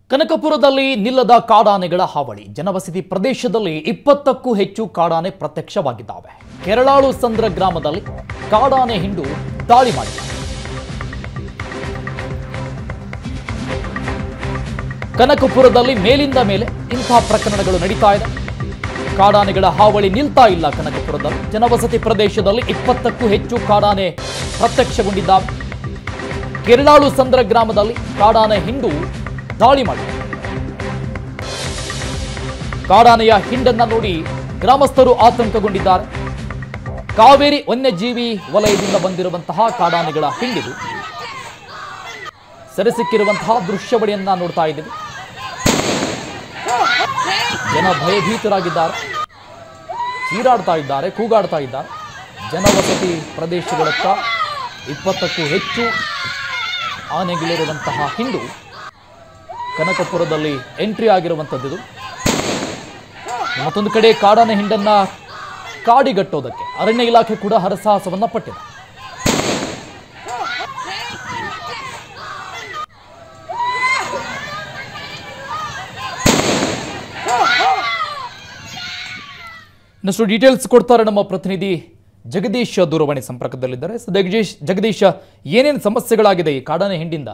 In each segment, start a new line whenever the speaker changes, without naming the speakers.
ಕನಕಪುರದಲ್ಲಿ ನಿಲ್ಲದ ಕಾಡಾನೆಗಳ ಹಾವಳಿ ಜನವಸತಿ ಪ್ರದೇಶದಲ್ಲಿ ಇಪ್ಪತ್ತಕ್ಕೂ ಹೆಚ್ಚು ಕಾಡಾನೆ ಪ್ರತ್ಯಕ್ಷವಾಗಿದ್ದಾವೆ ಕೆರಳಾಳು ಸಂದ್ರ ಗ್ರಾಮದಲ್ಲಿ ಕಾಡಾನೆ ಹಿಂಡು ದಾಳಿ ಮಾಡಿದೆ ಕನಕಪುರದಲ್ಲಿ ಮೇಲಿಂದ ಮೇಲೆ ಇಂತಹ ಪ್ರಕರಣಗಳು ನಡೀತಾ ಇದೆ ಕಾಡಾನೆಗಳ ಹಾವಳಿ ನಿಲ್ತಾ ಇಲ್ಲ ಕನಕಪುರದಲ್ಲಿ ಜನವಸತಿ ಪ್ರದೇಶದಲ್ಲಿ ಇಪ್ಪತ್ತಕ್ಕೂ ಹೆಚ್ಚು ಕಾಡಾನೆ ಪ್ರತ್ಯಕ್ಷಗೊಂಡಿದ್ದಾವೆ ಕೆರಳಾಳು ಸಂದ್ರ ಗ್ರಾಮದಲ್ಲಿ ಕಾಡಾನೆ ಹಿಂಡು ದಾಳಿ ಮಾಡಿದೆ ಕಾಡಾನೆಯ ಹಿಂಡನ್ನ ನೋಡಿ ಗ್ರಾಮಸ್ಥರು ಆತಂಕಗೊಂಡಿದ್ದಾರೆ ಕಾವೇರಿ ವನ್ಯಜೀವಿ ವಲಯದಿಂದ ಬಂದಿರುವಂತಹ ಕಾಡಾನೆಗಳ ಹಿಂಡಿದು ಸೆರೆ ಸಿಕ್ಕಿರುವಂತಹ ದೃಶ್ಯವಳಿಯನ್ನ ನೋಡ್ತಾ ಇದ್ದೀವಿ ಜನ ಭಯಭೀತರಾಗಿದ್ದಾರೆ ಚೀರಾಡ್ತಾ ಇದ್ದಾರೆ ಕೂಗಾಡ್ತಾ ಇದ್ದಾರೆ ಜನವಸತಿ ಪ್ರದೇಶಗಳತ್ತ ಇಪ್ಪತ್ತಕ್ಕೂ ಹೆಚ್ಚು ಆನೆಗಳಿರುವಂತಹ ಹಿಂಡು ಕನಕಪುರದಲ್ಲಿ ಎಂಟ್ರಿ ಆಗಿರುವಂಥದ್ದು ಮತ್ತೊಂದು ಕಡೆ ಕಾಡಾನೆ ಹಿಂಡನ್ನ ಕಾಡಿಗಟ್ಟೋದಕ್ಕೆ ಅರಣ್ಯ ಇಲಾಖೆ ಕೂಡ ಹರಸಾಹಸವನ್ನ ಪಟ್ಟಿದೆ ಇನ್ನಷ್ಟು ಡೀಟೇಲ್ಸ್ ಕೊಡ್ತಾರೆ ನಮ್ಮ ಪ್ರತಿನಿಧಿ ಜಗದೀಶ್ ದೂರವಾಣಿ ಸಂಪರ್ಕದಲ್ಲಿದ್ದಾರೆ ಸೊ ಜಗದೀಶ್ ಜಗದೀಶ್ ಏನೇನು ಸಮಸ್ಯೆಗಳಾಗಿದೆ ಈ ಕಾಡಾನೆ ಹಿಂಡಿಂದ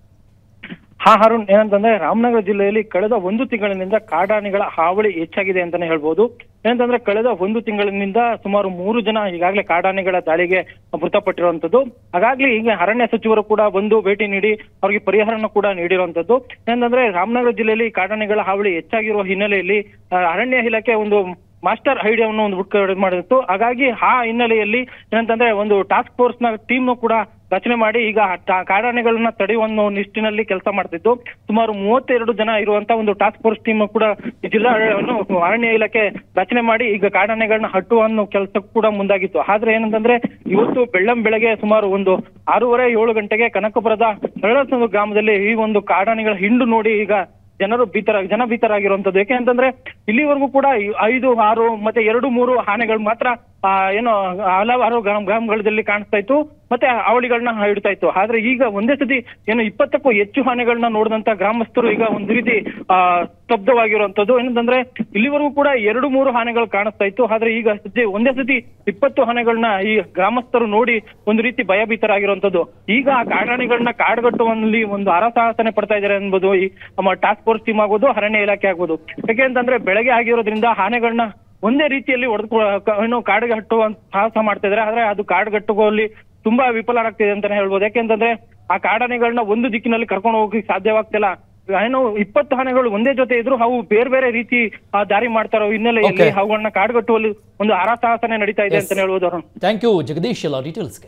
ಹಾ ಅರುಣ್ ಏನಂತಂದ್ರೆ ರಾಮನಗರ ಜಿಲ್ಲೆಯಲ್ಲಿ ಕಳೆದ ಒಂದು ತಿಂಗಳಿನಿಂದ ಕಾಡಾನೆಗಳ ಹಾವಳಿ ಹೆಚ್ಚಾಗಿದೆ ಅಂತಾನೆ ಹೇಳ್ಬೋದು ಏನಂತಂದ್ರೆ ಕಳೆದ ಒಂದು ತಿಂಗಳಿನಿಂದ ಸುಮಾರು ಮೂರು ಜನ ಈಗಾಗಲೇ ಕಾಡಾನೆಗಳ ದಾಳಿಗೆ ಮೃತಪಟ್ಟಿರುವಂತದ್ದು ಹಾಗಾಗಿ ಈಗ ಅರಣ್ಯ ಸಚಿವರು ಕೂಡ ಬಂದು ಭೇಟಿ ನೀಡಿ ಅವರಿಗೆ ಪರಿಹಾರನ ಕೂಡ ನೀಡಿರುವಂತದ್ದು ಏನಂತಂದ್ರೆ ರಾಮನಗರ ಜಿಲ್ಲೆಯಲ್ಲಿ ಕಾಡಾನೆಗಳ ಹಾವಳಿ ಹೆಚ್ಚಾಗಿರುವ ಹಿನ್ನೆಲೆಯಲ್ಲಿ ಆ, ಅರಣ್ಯ ಇಲಾಖೆ ಒಂದು ಮಾಸ್ಟರ್ ಐಡಿಯಾವನ್ನು ಒಂದು ಹುಡುಕ ಮಾಡಿತ್ತು ಹಾಗಾಗಿ ಆ ಹಿನ್ನೆಲೆಯಲ್ಲಿ ಏನಂತಂದ್ರೆ ಒಂದು ಟಾಸ್ಕ್ ಫೋರ್ಸ್ ನ ಟೀಮ್ ಕೂಡ ರಚನೆ ಮಾಡಿ ಈಗ ಟ- ಕಾಡಾನೆಗಳನ್ನ ತಡೆಯುವ ಒಂದು ನಿಟ್ಟಿನಲ್ಲಿ ಕೆಲಸ ಮಾಡ್ತಿದ್ದು ಸುಮಾರು ಮೂವತ್ತೆರಡು ಜನ ಇರುವಂತ ಒಂದು ಟಾಸ್ಕ್ ಫೋರ್ಸ್ ಟೀಮ್ ಕೂಡ ಈ ಜಿಲ್ಲಾ ಆಡಳಿತವನ್ನು ಅರಣ್ಯ ಇಲಾಖೆ ರಚನೆ ಮಾಡಿ ಈಗ ಕಾಡಾನೆಗಳನ್ನ ಹಟ್ಟುವ ಅನ್ನೋ ಕೆಲಸ ಕೂಡ ಮುಂದಾಗಿತ್ತು ಆದ್ರೆ ಏನಂತಂದ್ರೆ ಇವತ್ತು ಬೆಳ್ಳಂ ಬೆಳಗ್ಗೆ ಸುಮಾರು ಒಂದು ಆರೂವರೆ ಏಳು ಗಂಟೆಗೆ ಕನಕಪುರದ ನರಳಸಂದ್ರ ಗ್ರಾಮದಲ್ಲಿ ಈ ಒಂದು ಕಾಡಾನೆಗಳ ಹಿಂಡು ನೋಡಿ ಈಗ ಜನರು ಭೀತರ ಜನ ಭೀತರಾಗಿರುವಂತದ್ದು ಯಾಕೆ ಅಂತಂದ್ರೆ ಇಲ್ಲಿವರೆಗೂ ಕೂಡ ಈ ಐದು ಆರು ಮತ್ತೆ ಎರಡು ಮೂರು ಆನೆಗಳು ಮಾತ್ರ ಆ, ಏನು ಹಲವಾರು ಗ್ರಾಮ ಗ್ರಾಮಗಳಲ್ಲಿ ಕಾಣಿಸ್ತಾ ಇತ್ತು ಮತ್ತೆ ಅವಳಿಗಳನ್ನ ಹಿಡ್ತಾ ಇತ್ತು ಆದ್ರೆ ಈಗ ಒಂದೇ ಸತಿ ಏನು ಇಪ್ಪತ್ತಕ್ಕೂ ಹೆಚ್ಚು ಆನೆಗಳನ್ನ ನೋಡಿದಂತ ಗ್ರಾಮಸ್ಥರು ಈಗ ಒಂದು ರೀತಿ ಆ ಸ್ತಬ್ಧವಾಗಿರುವಂತದ್ದು ಏನಂತಂದ್ರೆ ಇಲ್ಲಿವರೆಗೂ ಕೂಡ ಎರಡು ಮೂರು ಆನೆಗಳು ಕಾಣಿಸ್ತಾ ಇತ್ತು ಆದ್ರೆ ಈಗ ಸದ್ಯ ಒಂದೇ ಸತಿ ಇಪ್ಪತ್ತು ಆನೆಗಳನ್ನ ಈ ಗ್ರಾಮಸ್ಥರು ನೋಡಿ ಒಂದು ರೀತಿ ಭಯಭೀತರಾಗಿರುವಂತದ್ದು ಈಗ ಆ ಕಾಡಾನೆಗಳನ್ನ ಕಾಡ್ಗಟ್ಟುವಲ್ಲಿ ಒಂದು ಹರಸಾಹಸನೆ ಪಡ್ತಾ ಇದ್ದಾರೆ ಅನ್ಬೋದು ಈ ನಮ್ಮ ಟಾಸ್ಕ್ ಫೋರ್ಸ್ ಟೀಮ್ ಆಗ್ಬೋದು ಅರಣ್ಯ ಇಲಾಖೆ ಆಗ್ಬೋದು ಯಾಕೆ ಅಂತಂದ್ರೆ ಬೆಳಗ್ಗೆ ಆಗಿರೋದ್ರಿಂದ ಆನೆಗಳನ್ನ ಒಂದೇ ರೀತಿಯಲ್ಲಿ ಹೊಡೆದು ಏನು ಕಾಡಿಗೆ ಹಟ್ಟುವ ಸಾಹಸ ಮಾಡ್ತಾ ಇದ್ದಾರೆ ಆದ್ರೆ ಅದು ಕಾಡ್ಗಟ್ಟುವಲ್ಲಿ ತುಂಬಾ ವಿಫಲರಾಗ್ತಿದೆ ಅಂತಾನೆ ಹೇಳ್ಬೋದು ಯಾಕೆಂತಂದ್ರೆ ಆ ಕಾಡಾನೆಗಳನ್ನ ಒಂದು ದಿಕ್ಕಿನಲ್ಲಿ ಕರ್ಕೊಂಡು ಹೋಗಕ್ಕೆ ಸಾಧ್ಯವಾಗ್ತಿಲ್ಲ ಏನು ಇಪ್ಪತ್ತು ಆನೆಗಳು ಒಂದೇ ಜೊತೆ ಇದ್ರು ಅವು ಬೇರೆ ಬೇರೆ ರೀತಿ ಆ ದಾರಿ ಮಾಡ್ತಾರೋ ಹಿನ್ನೆಲೆಯಲ್ಲಿ
Okay.
ಅವುಗಳನ್ನ ಕಾಡ್ಗಟ್ಟುವಲ್ಲಿ ಒಂದು ಹರಸಾಹಸನೆ ನಡೀತಾ ಇದೆ
Yes.
ಅಂತಾನೆ ಹೇಳ್ಬೋದು ಅರುಣ್
ಥ್ಯಾಂಕ್ ಯು ಜಗದೀಶ್ ಎಲ್ಲ ಡೀಟೇಲ್ಸ್ಗೆ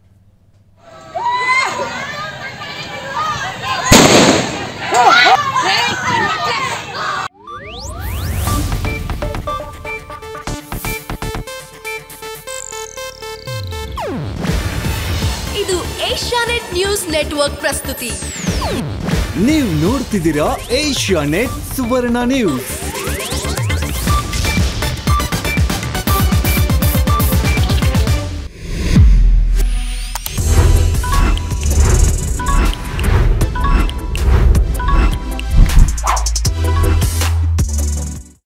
ಇದು ಏಷ್ಯಾನೆಟ್ ನ್ಯೂಸ್ ನೆಟ್ವರ್ಕ್ ಪ್ರಸ್ತುತಿ
ನೀವು ನೋಡ್ತಿದ್ದೀರಾ ಏಷ್ಯಾ ನೆಟ್ ಸುವರ್ಣ ನ್ಯೂಸ್